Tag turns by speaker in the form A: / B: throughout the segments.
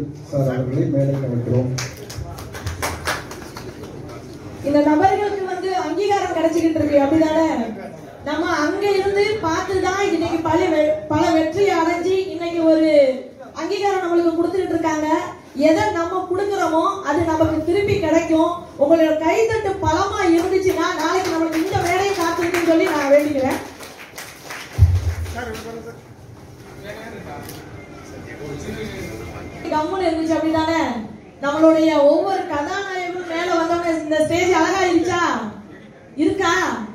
A: Sir அவர்களை மேடைக்கு அழைக்கிறோம்
B: இந்த நபர்களுக்கு வந்து அங்கீகாரம் கிடைச்சிக்கிட்டு இருக்கு அப்படிதானே நம்ம அங்க இருந்து பார்த்து தான் இன்னைக்கு பல வெ- பல வெற்றி அடைஞ்சு இன்னைக்கு ஒரு அங்கீகாரம் நம்மளுக்கு கொடுத்துக்கிட்டு இருக்காங்க எதை நம்ம கொடுக்குறோமோ அது நமக்கு திருப்பி கிடைக்கும் உங்களோட கைத்தட்டு பலமா இருந்துச்சுன்னா நாளைக்கு நம்மளுக்கு இந்த வேலையை காத்திருக்குன்னு சொல்லி நான் வேண்டிக்கிறேன் கம்முன்னு இருந்துச்சு அப்படிதானே நம்மளுடைய ஒவ்வொரு கதாநாயகரும் மேல வந்தவங்க இந்த ஸ்டேஜ் அழகா இருந்துச்சா இருக்கா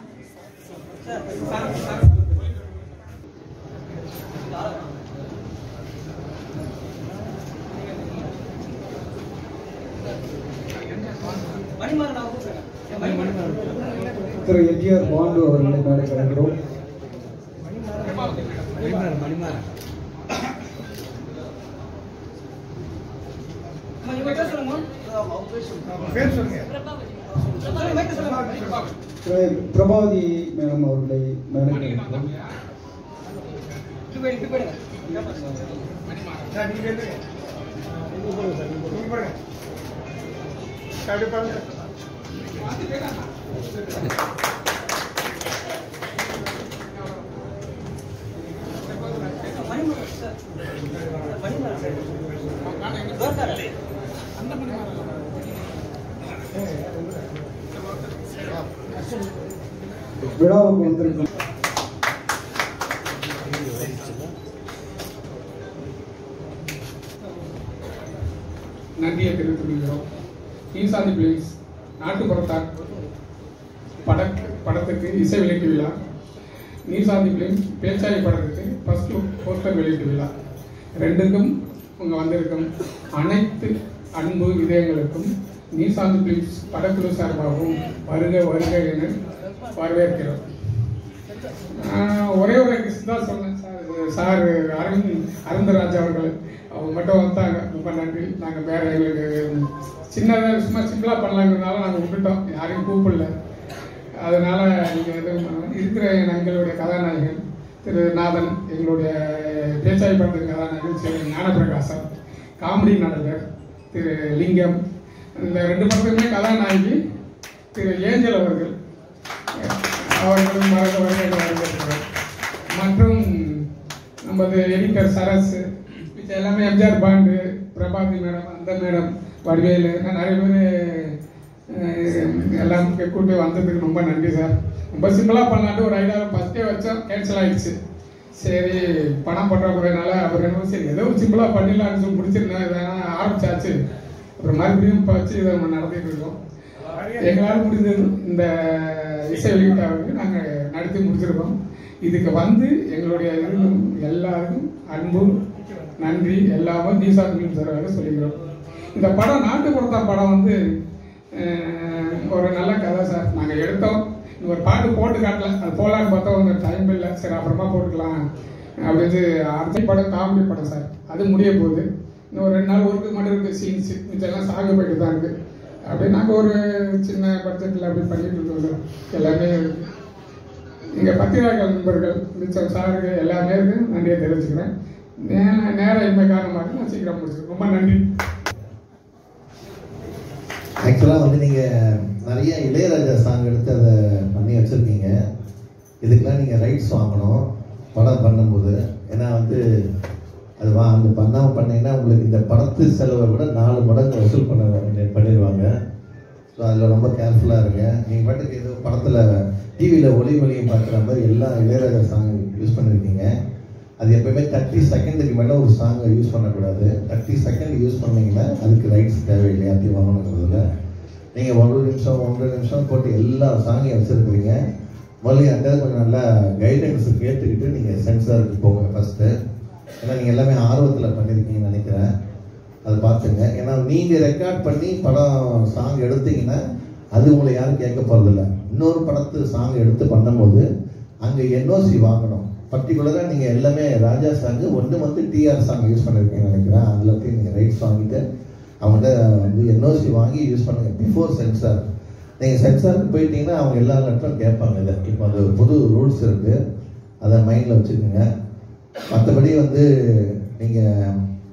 A: திரு எம்ஜிஆர் பாண்டு அவர்களை மேடைக்கு அழைக்கிறோம் திரு பிரபாதி மேடம் அவர்களை மேடைக்கு அழைக்கிறோம் விழாவுக்கு வந்திருக்கும்
C: நன்றியை தெரிவித்துக் கொள்கிறோம் ஈசாந்தி பிலிம்ஸ் நாட்டுப்புறத்தார் பட படத்துக்கு இசை வெளியீட்டு விழா நீசாந்தி பிலிம்ஸ் பேச்சாய் படத்துக்கு ஃபர்ஸ்ட் போஸ்டர் வெளியீட்டு விழா ரெண்டுக்கும் உங்க வந்திருக்கும் அனைத்து அன்பு இதயங்களுக்கும் நீசாந்தி பிலிம்ஸ் படக்குழு சார்பாகவும் வருக வருக என வரவேற்கிறோம் ஆஹ் ஒரே ஒரு கிஸ் தான் சொன்னேன் சார் சார் அரவிந்த் அரவிந்தராஜ் அவர்கள் அவங்க மட்டும் வந்தாங்க ரொம்ப நன்றி நாங்கள் வேற எங்களுக்கு சின்னதாக சும்மா சிம்பிளாக பண்ணலாங்கிறதுனால நாங்கள் விட்டுட்டோம் யாரையும் கூப்பிடல அதனால நீங்கள் எதுவும் இருக்கிற எங்களுடைய கதாநாயகன் திரு நாதன் எங்களுடைய பேச்சாய் படத்தின் கதாநாயகன் திரு ஞானப்பிரகாசன் காமெடி நடிகர் திரு லிங்கம் இந்த ரெண்டு படத்துக்குமே கதாநாயகி திரு ஏஞ்சல் அவர்கள் அவர்களும் மறக்க வருகிறது வரவேற்கிறோம் மற்றும் நமது எடிட்டர் சரஸ் மிச்ச எல்லாமே எம்ஜிஆர் பாண்டு பிரபாதி மேடம் அந்த மேடம் வடிவேலு நிறைய பேர் எல்லாம் கூட்டு வந்ததுக்கு ரொம்ப நன்றி சார் ரொம்ப சிம்பிளாக பண்ணலான்ட்டு ஒரு ஐடியா ஃபஸ்ட்டே வச்சோம் கேன்சல் ஆயிடுச்சு சரி பணம் பற்றாக்குறைனால அவர் என்ன சரி ஏதோ ஒரு சிம்பிளாக பண்ணிடலாம்னு சொல்லி முடிச்சிருந்தேன் இதெல்லாம் ஆரம்பிச்சாச்சு அப்புறம் மறுபடியும் இப்போ வச்சு இதை நம்ம நடத்திட்டு இருக்கோம் எங்களால் முடிந்தது இந்த இசை வெளியீட்டாளருக்கு நாங்கள் நடத்தி முடிச்சிருக்கோம் இதுக்கு வந்து எங்களுடைய இதுவும் எல்லாருக்கும் அன்பு நன்றி எல்லாமே தீசா மீன் சார்பாக சொல்லிக்கிறோம் இந்த படம் நாட்டுப்புறத்தா படம் வந்து அஹ், ஒரு நல்ல கதை சார் நாங்கள் எடுத்தோம் இந்த ஒரு பாட்டு போட்டு காட்டல அது போலான்னு பார்த்தா உங்க டைம் இல்லை சரி அப்புறமா போட்டுக்கலாம் அப்படின்னு அடுத்த படம் காமெடி படம் சார் அது முடிய போகுது இன்னும் ஒரு ரெண்டு நாள் ஒர்க்கு மட்டும் இருக்கு சீன்ஸ் இதெல்லாம் சாக போயிட்டு தான் இருக்கு அப்படியே நாங்கள் ஒரு சின்ன பட்ஜெட்டில் அப்படி பண்ணிட்டு இருக்கோம் சார் எல்லாமே எங்க பத்திரிகை நண்பர்கள் மிச்சம் சாருக்கு எல்லாமே இருக்கு நன்றியை தெரிவிச்சுக்கிறேன் நே- நேர இன்மை காரணமாக நான் சீக்கிரம் முடிச்சிருக்கேன் ரொம்ப நன்றி
D: ஆக்சுவலாக வந்து நீங்கள் நிறைய இளையராஜா சாங் எடுத்து அதை பண்ணி வச்சுருக்கீங்க இதுக்கெல்லாம் நீங்கள் ரைட்ஸ் வாங்கணும் படம் பண்ணும்போது ஏன்னா வந்து அது வா அந்த பண்ணாமல் பண்ணீங்கன்னா உங்களுக்கு இந்த படத்து செலவை விட நாலு மடங்கு வசூல் பண்ண வேண்டிய- பண்ணிடுவாங்க ஸோ அதில் ரொம்ப கேர்ஃபுல்லாக இருங்க நீங்கள் பாட்டுக்கு ஏதோ படத்தில் டிவியில் ஒளி ஒளியும் பார்க்குற மாதிரி எல்லா இளையராஜா சாங் யூஸ் பண்ணியிருக்கீங்க அது எப்பயுமே தேர்ட்டி செகண்டுக்கு மேலே ஒரு சாங்கை யூஸ் பண்ணக்கூடாது தேர்ட்டி செகண்ட் யூஸ் பண்ணீங்கன்னா அதுக்கு ரைட்ஸ் தேவையில்லை யாத்தையும் வாங்கணுங்கிறதுல நீங்கள் ஒரு நிமிஷம் ஒன்றரை நிமிஷம் போட்டு எல்லா சாங்கையும் வச்சுருக்கிறீங்க முதல்ல யாருக்காவது கொஞ்சம் நல்லா கைடன்ஸ் கேட்டுக்கிட்டு நீங்கள் சென்சாருக்கு போங்க ஃபஸ்ட்டு ஏன்னா நீங்கள் எல்லாமே ஆர்வத்தில் பண்ணியிருக்கீங்கன்னு நினைக்கிறேன் அதை பார்த்துங்க ஏன்னா நீங்கள் ரெக்கார்ட் பண்ணி படம் சாங் எடுத்தீங்கன்னா அது உங்களை யாரும் கேட்க போகிறதில்ல இன்னொரு படத்து சாங் எடுத்து பண்ணும்போது அங்கே என்ஓசி வாங்கணும் பர்டிகுலராக நீங்கள் எல்லாமே ராஜா சாங்கு ஒன்று வந்து டிஆர் சாங் யூஸ் பண்ணியிருக்கீங்கன்னு நினைக்கிறேன் அதில் போய் நீங்கள் ரைட்ஸ் வாங்கிட்டு அவங்கள்ட்ட வந்து என்ஓசி வாங்கி யூஸ் பண்ணுங்க பிஃபோர் சென்சார் நீங்கள் சென்சாருக்கு போயிட்டீங்கன்னா அவங்க எல்லா லெட்டரும் கேட்பாங்க இதை இப்போ அது ஒரு புது ரூல்ஸ் இருக்குது அதை மைண்டில் வச்சுக்கோங்க மற்றபடி வந்து நீங்கள்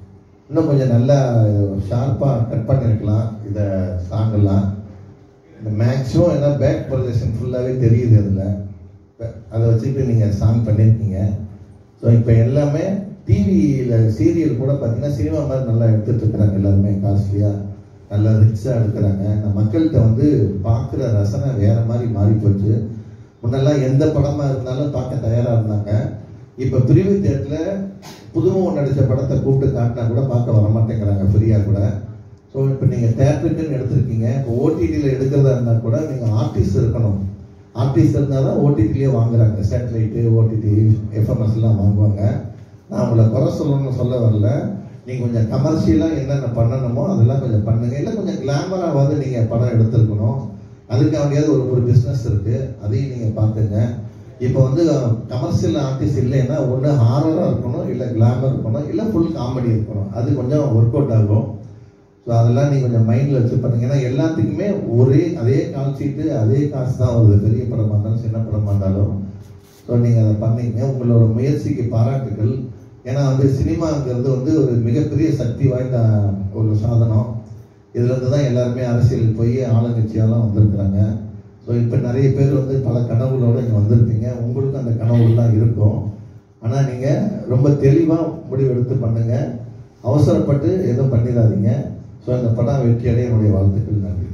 D: இன்னும் கொஞ்சம் நல்லா ஷார்ப்பாக கட் பண்ணியிருக்கலாம் இந்த சாங்கெல்லாம் இந்த மேக்ஸிமம் ஏன்னா பேக் ப்ரொஜெக்ஷன் ஃபுல்லாகவே தெரியுது அதில் அதை வச்சுட்டு நீங்கள் சாங் பண்ணியிருக்கீங்க ஸோ இப்போ எல்லாமே டிவியில் சீரியல் கூட பார்த்தீங்கன்னா சினிமா மாதிரி நல்லா எடுத்துட்டு இருக்கிறாங்க எல்லாருமே காஸ்ட்லியாக நல்லா ரிச்சாக எடுக்கிறாங்க நம்ம மக்கள்கிட்ட வந்து பார்க்குற ரசனை வேற மாதிரி மாறி போச்சு முன்னெல்லாம் எந்த படமாக இருந்தாலும் பார்க்க தயாராக இருந்தாங்க இப்போ பிரிவு தேட்டரில் புதுமுகம் நடித்த படத்தை கூப்பிட்டு காட்டினா கூட பார்க்க வர மாட்டேங்கிறாங்க ஃப்ரீயாக கூட ஸோ இப்போ நீங்கள் தேட்டருக்குன்னு எடுத்திருக்கீங்க இப்போ ஓடிடியில் எடுக்கிறதா இருந்தால் கூட நீங்கள் ஆர்டிஸ்ட் இருக்கணும் ஆர்டிஸ்ட் இருந்தால் தான் ஓடிடிலேயே வாங்குறாங்க சேட்டலைட்டு ஓடிடி எஃப்எம்எஸ்லாம் வாங்குவாங்க நான் உங்களை குறை சொல்லணும்னு சொல்ல வரல நீங்கள் கொஞ்சம் கமர்ஷியலாக என்னென்ன பண்ணணுமோ அதெல்லாம் கொஞ்சம் பண்ணுங்க இல்லை கொஞ்சம் கிளாமராவது நீங்கள் படம் எடுத்திருக்கணும் அதுக்காகவே ஒரு ஒரு பிஸ்னஸ் இருக்குது அதையும் நீங்கள் பார்த்துங்க இப்போ வந்து கமர்ஷியல் ஆர்டிஸ்ட் இல்லைன்னா ஒன்று ஹாரராக இருக்கணும் இல்லை கிளாமர் இருக்கணும் இல்லை ஃபுல் காமெடி இருக்கணும் அது கொஞ்சம் ஒர்க் அவுட் ஆகும் ஸோ அதெல்லாம் நீங்கள் கொஞ்சம் மைண்டில் வச்சு பண்ணுங்க ஏன்னா எல்லாத்துக்குமே ஒரே அதே கால் சீட்டு அதே காசு தான் வருது பெரிய படமாக இருந்தாலும் சின்ன படமாக இருந்தாலும் ஸோ நீங்கள் அதை பண்ணீங்க உங்களோட முயற்சிக்கு பாராட்டுகள் ஏன்னா வந்து சினிமாங்கிறது வந்து ஒரு மிகப்பெரிய சக்தி வாய்ந்த ஒரு சாதனம் இதுலேருந்து தான் எல்லாருமே அரசியலுக்கு போய் ஆளுங்கட்சியாலாம் வந்திருக்கிறாங்க ஸோ இப்போ நிறைய பேர் வந்து பல கனவுகளோடு இங்கே வந்திருப்பீங்க உங்களுக்கும் அந்த கனவுகள்லாம் இருக்கும் ஆனால் நீங்கள் ரொம்ப தெளிவாக முடிவெடுத்து பண்ணுங்க அவசரப்பட்டு எதுவும் பண்ணிடாதீங்க ஸோ இந்த படம் வெற்றி அடைய என்னுடைய வாழ்த்துக்கள் நன்றி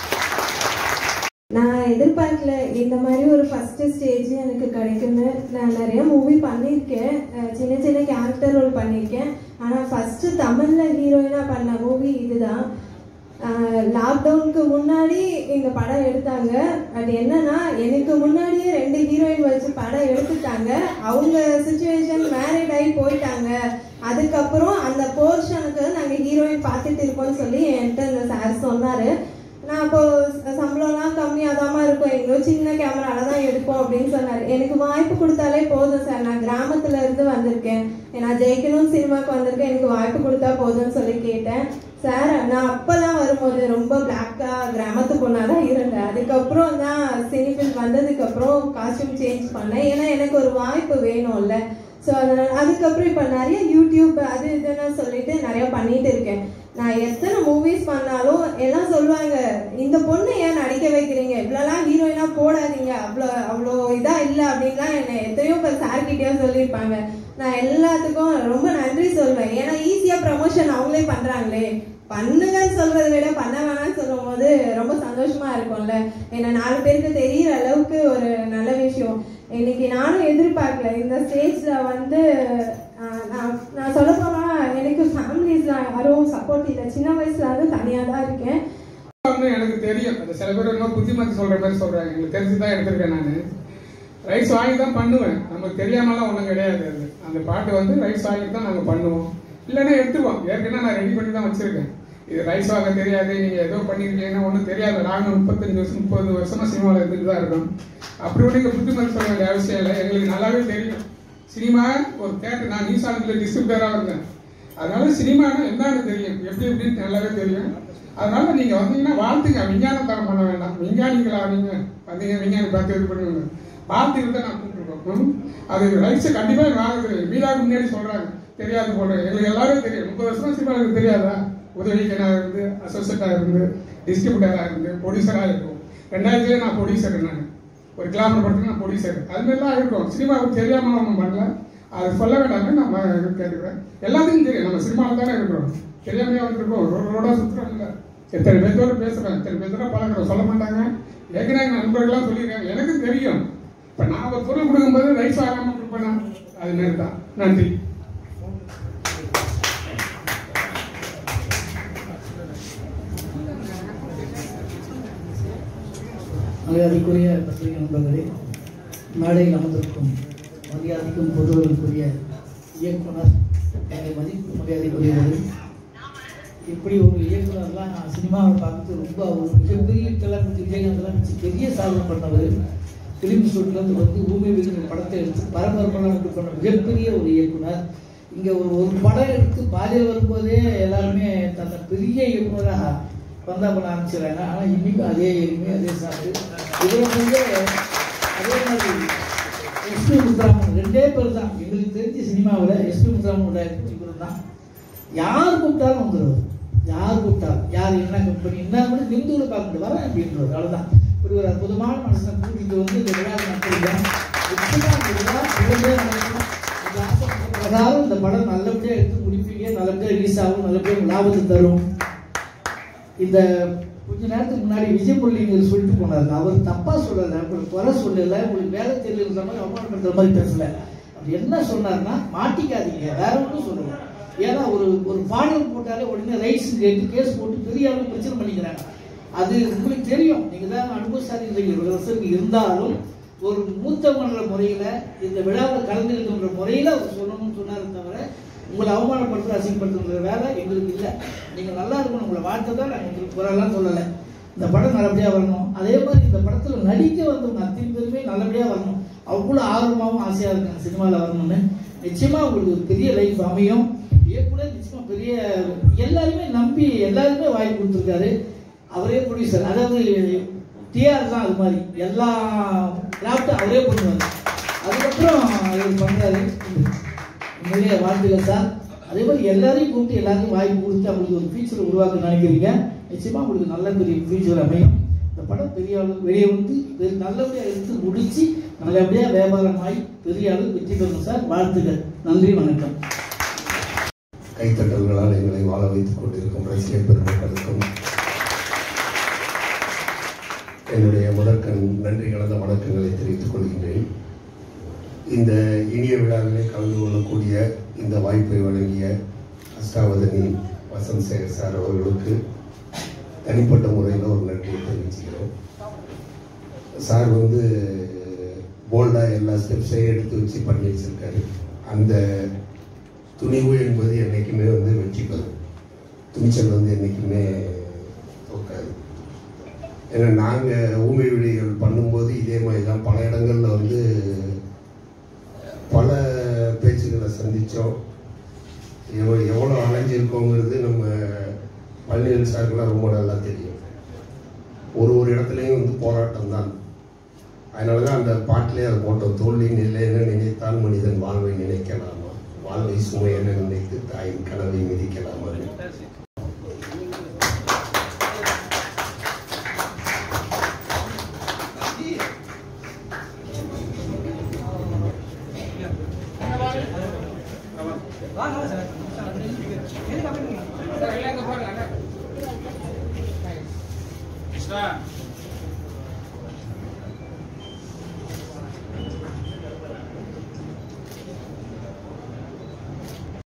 E: நான் எதிர்பார்க்கல இந்த மாதிரி ஒரு ஃபர்ஸ்ட் ஸ்டேஜ் எனக்கு கிடைக்கும்னு நான் நிறைய மூவி பண்ணியிருக்கேன் அஹ் சின்ன சின்ன கேரக்டர் ரோல் பண்ணியிருக்கேன் ஆனால் ஃபர்ஸ்ட் தமிழ்ல ஹீரோயினா பண்ண மூவி இதுதான் லாக்டவுனுக்கு முன்னாடி இந்த படம் எடுத்தாங்க அது என்னன்னா எனக்கு முன்னாடியே ரெண்டு ஹீரோயின் வச்சு படம் எடுத்துட்டாங்க அவங்க சுச்சுவேஷன் மேரிட் ஆகி போயிட்டாங்க அதுக்கப்புறம் அந்த போர்ஷனுக்கு நாங்கள் ஹீரோயின் பார்த்துட்டு இருக்கோம்னு சொல்லி என்கிட்ட இந்த சார் சொன்னார் நான் அப்போ ச- சம்பளம்லாம் கம்மியாக இருக்கும் எங்கேயோ சின்ன கேமரால தான் எடுப்போம் அப்படின்னு சொன்னார் எனக்கு வாய்ப்பு கொடுத்தாலே போதும் சார் நான் கிராமத்துல இருந்து வந்திருக்கேன் நான் ஜெயிக்கணும்னு சினிமாக்கு வந்திருக்கேன் எனக்கு வாய்ப்பு கொடுத்தா போதும்னு சொல்லி கேட்டேன் சார் நான் அப்போல்லாம் வரும்போது ரொம்ப பிளாக்கா கிராமத்து பொண்ணாக தான் இருந்தேன் அதுக்கப்புறம் தான் சினிஃபில் வந்ததுக்கப்புறம் காஸ்டியூம் சேஞ்ச் பண்ணேன் ஏன்னா எனக்கு ஒரு வாய்ப்பு வேணும்ல ஸோ அதனால அதுக்கப்புறம் இப்போ நிறைய யூடியூப் அது இதுன்னு சொல்லிட்டு நிறைய பண்ணிட்டு இருக்கேன் நான் எத்தனை மூவிஸ் பண்ணாலும் எல்லாம் சொல்லுவாங்க இந்த பொண்ணு ஏன் நடிக்க வைக்கிறீங்க இவ்வளோலாம் ஹீரோயினா போடாதீங்க அவ்வளோ அவ்வளோ இதாக இல்லை அப்படின்லாம் என்னை எத்தனையோ பேர் சார்கிட்டயும் சொல்லியிருப்பாங்க நான் எல்லாத்துக்கும் ரொம்ப நன்றி சொல்வேன் ஏன்னா ஈஸியாக ப்ரமோஷன் அவங்களே பண்ணுறாங்களே பண்ணுங்கன்னு சொல்றதை விட பண்ண வேணாம்னு சொல்லும் போது ரொம்ப சந்தோஷமா இருக்கும்ல ஏன்னா நாலு பேருக்கு தெரியற அளவுக்கு ஒரு நல்ல விஷயம் இன்னைக்கு நானும் எதிர்பார்க்கல இந்த ஸ்டேஜ்ல வந்து ஆஹ், நான் நான் சொல்ல போனா எனக்கு ஃபேமிலிஸ்ல யாரும் சப்போர்ட் இல்லை சின்ன வயசுல வந்து தனியா தான் இருக்கேன்
C: வந்து எனக்கு தெரியும் அது சில பேர் ரொம்ப புத்திமதி சொல்ற மாதிரி சொல்றாங்க எனக்கு தெரிஞ்சு தான் எடுத்திருக்கேன் நான் ரைட்ஸ் வாங்கி தான் பண்ணுவேன் நமக்கு தெரியாமலாம் ஒன்றும் கிடையாது அது அந்த பாட்டு வந்து ரைட்ஸ் வாங்கி தான் நாங்கள் பண்ணுவோம் இல்லைன்னா எடுத்துருவோம் ஏற்கனவே நான் ரெடி பண்ணி தான் வச்சிருக்கேன் இது ரைட்ஸ் வாங்க தெரியாது நீங்க ஏதோ பண்ணிருக்கீங்கன்னா ஒன்றும் தெரியாது நாங்கள் முப்பத்தஞ்சு வருஷம் முப்பது வருஷமா சினிமாவில் இருந்துட்டு தான் இருக்கோம் அப்படி ஒன்றும் நீங்கள் புத்திமதி சொல்ல வேண்டிய அவசியம் இல்லை எங்களுக்கு நல்லாவே தெரியும் சினிமா ஒரு தேட்டர் நான் நியூஸ் ஆனத்தில் டிஸ்ட்ரிபியூட்டராக இருந்தேன் அதனால சினிமானா என்னன்னு தெரியும் எப்படி எப்படின்னு நல்லாவே தெரியும் அதனால நீங்க வந்தீங்கன்னா வாழ்த்துங்க விஞ்ஞானம் தரம் பண்ண வேண்டாம் விஞ்ஞானிகளா நீங்க வந்தீங்க விஞ்ஞானி பார்த்து இது பண்ணுங்க பார்த்துட்டு தான் நான் கூப்பிட்டுருக்கோம் ம்? அது ரைட்ஸ் கண்டிப்பா எனக்கு வாங்க தெரியும் மீனாவுக்கு முன்னாடி சொல்றாங்க தெரியாது போல எங்களுக்கு எல்லாரும் தெரியும் முப்பது வருஷமா சினிமாவுக்கு தெரியாதா உதவிக்கனாக இருந்து அசோசியேட்டாக இருந்து டிஸ்ட்ரிபியூட்டராக இருந்து ப்ரொடியூசராக இருக்கும் ரெண்டாயிரத்துலேயே நான் ப்ரொடியூசர் நான் ஒரு கிளாமர் படத்துக்கு நான் ப்ரொடியூசர் அது மாதிரிலாம் இருக்கும் சினிமாவுக்கு தெரியாமல் ஒன்றும் பண்ணல அது சொல்ல வேண்டாம்னு நம்ம கேட்டுக்கிறேன் எல்லாத்துக்கும் தெரியும் நம்ம சினிமாவில் தானே இருக்கிறோம் தெரியாமையா வந்திருக்கோம் ரோடு ரோடாக சுற்றுறோம் இல்லை எத்தனை பேர்த்தோட பேசுகிறேன் எத்தனை பேர்த்தோட பழகிறோம் சொல்ல மாட்டாங்க ஏற்கனவே எங்கள் நண்பர்கள்லாம் சொல்லியிருக்காங்க எனக்கும் தெரியும் இப்போ நான் ஒரு பொருள் கொடுக்கும்போது ரைஸ் ஆகாமல் கொடுப்பேனா அது மாதிரி தான் நன்றி
F: மரியாதைக்குரிய பத்திரிகை நண்பர்களே மேடையில் அமர்ந்திருக்கும் மரியாதைக்கும் பொதுவருக்குரிய இயக்குனர் எங்கள் மதிப்பு மரியாதைக்குரியவர்கள் இப்படி ஒரு இயக்குனர்லாம் நான் சினிமாவை பார்த்து ரொம்ப ஒரு மிகப்பெரிய கிளம்பி விஜயகாந்தெல்லாம் வச்சு பெரிய சாதனை பண்ணவர் பிலிம் ஸ்டூட்லேருந்து வந்து ஊமை விருது படத்தை எடுத்து பரபரப்பெல்லாம் உண்டு பண்ண மிகப்பெரிய ஒரு இயக்குனர் இங்கே ஒரு ஒரு படம் எடுத்து பாதியில் வரும்போதே எல்லாருமே தன்னை பெரிய இயக்குனராக வந்தா பண்ண ஆரம்பிச்சிடறாங்க ஆனால் இன்னைக்கும் அதே எளிமை அதே சாப்பிட்டு இதில் வந்து அதே மாதிரி எஸ்பி முத்துராமன் ரெண்டே பேர் தான் எங்களுக்கு தெரிஞ்ச சினிமாவில் எஸ்பி முத்துராமன் டைரக்டர் இவர் தான் யார் கூப்பிட்டாலும் வந்துடுவார் யார் கூப்பிட்டாலும் யார் என்ன கம்பெனி என்ன கூட நிமிந்து கூட பார்க்க முடியாது வரேன் அப்படின்றவர் அவ்வளோதான் இப்படி ஒரு அற்புதமான மனுஷனை கூட்டிட்டு வந்து இந்த விழா நடத்துறீங்க நிச்சயமா இந்த விழா நல்லபடியா நடக்கும். இந்த ஆசைப்பட்ட பிரகாரம் இந்த படம் நல்லபடியா எடுத்து முடிப்பீங்க நல்லபடியா ரிலீஸ் ஆகும் நல்லபடியா உங்களுக்கு லாபத்தை தரும் இந்த கொஞ்ச நேரத்துக்கு முன்னாடி விஜய் முரளிங்க சொல்லிட்டு போனாரு அவர் தப்பா சொல்லல உங்களுக்கு குறை சொல்லல உங்களுக்கு வேலை தெரியல மாதிரி அவமானப்படுத்துற மாதிரி பேசல அவர் என்ன சொன்னார்னா மாட்டிக்காதீங்க வேற ஒன்றும் சொல்லல ஏன்னா ஒரு ஒரு பாடல் போட்டாலே உடனே ரைட்ஸ் கேட்டு கேஸ் போட்டு பெரிய அளவு பிரச்சனை பண்ணிக்கிறாங்க அது உங்களுக்கு தெரியும் நீங்க தான் அனுபவசாலி இவ்வளவு வருஷத்துக்கு இருந்தாலும் ஒரு மூத்தவன்ற முறையில இந்த விழாவில் கலந்துக்கின்ற முறையில அவர் சொல்லணும்னு சொன்னாரு தவிர உங்களை அவமானப்படுத்துற அசிங்கப்படுத்துற வேலை எங்களுக்கு இல்லை நீங்க நல்லா இருக்கணும் உங்களை வாழ்த்து தான் நாங்கள் உங்களுக்கு குறையெல்லாம் சொல்லலை இந்த படம் நல்லபடியா வரணும் அதே மாதிரி இந்த படத்துல நடிக்க வந்தவங்க அத்தனை பேருமே நல்லபடியா வரணும் அவ்வளோ ஆர்வமாகவும் ஆசையா இருக்காங்க சினிமாவில் வரணும்னு நிச்சயமா உங்களுக்கு ஒரு பெரிய லைஃப் அமையும் இயக்குனர் நிச்சயமா பெரிய எல்லாருமே நம்பி எல்லாருமே வாய்ப்பு கொடுத்துருக்காரு அவரே ப்ரொடியூசர் அதாவது டிஆர் தான் அது மாதிரி எல்லா கிராஃப்டும் அவரே பண்ணுவார் அதுக்கப்புறம் இவர் பண்றாரு நிறைய வாழ்த்துக்கள் சார் அதே மாதிரி எல்லாரையும் கூப்பிட்டு எல்லாருக்கும் வாய்ப்பு கொடுத்து அவங்களுக்கு ஒரு ஃபியூச்சர் உருவாக்க நினைக்கிறீங்க நிச்சயமா உங்களுக்கு நல்ல பெரிய ஃபியூச்சர் அமையும் இந்த படம் பெரிய அளவு வெளியே வந்து பெரிய- நல்லபடியா எடுத்து முடிச்சு நல்லபடியா வியாபாரமாகி பெரிய அளவு வெற்றி பெறணும் சார் வாழ்த்துக்கள் நன்றி வணக்கம்
G: கைத்தட்டல்களால் எங்களை வாழ வைத்துக் கொண்டிருக்கும் ரசிகர் பெருமக்களுக்கும் என்னுடைய முதற்கண் நன்றி கலந்த வணக்கங்களை தெரிவித்துக் கொள்கின்றேன் இந்த இனிய விழாவிலே கலந்து கொள்ளக்கூடிய இந்த வாய்ப்பை வழங்கிய அஷ்டாவதனி வசந்த் சேகர் சார் அவர்களுக்கு தனிப்பட்ட முறையில் ஒரு நன்றியை தெரிவிச்சுக்கிறோம் சார் வந்து போல்டாக எல்லா ஸ்டெப்ஸையும் எடுத்து வச்சு பண்ணி வச்சிருக்காரு அந்த துணிவு என்பது என்னைக்குமே வந்து வெற்றி பெறும் துணிச்சல் வந்து என்னைக்குமே தோக்காது ஏன்னா நாங்கள் ஊமை விழிகள் பண்ணும்போது இதே மாதிரி தான் பல இடங்களில் வந்து பல பேச்சுக்களை சந்தித்தோம் எவ்வளோ எவ்வளோ அலைஞ்சிருக்கோங்கிறது நம்ம பள்ளிகள் சாருக்கெல்லாம் ரொம்ப நல்லா தெரியும் ஒரு ஒரு இடத்துலையும் வந்து போராட்டம் தான் அதனால தான் அந்த பாட்டிலே அது போட்டோம் தோல்வி நிலை என நினைத்தால் மனிதன் வாழ்வை நினைக்கலாமா வாழ்வை சுமை என நினைத்து தாயின் கனவை மிதிக்கலாமா
C: சார்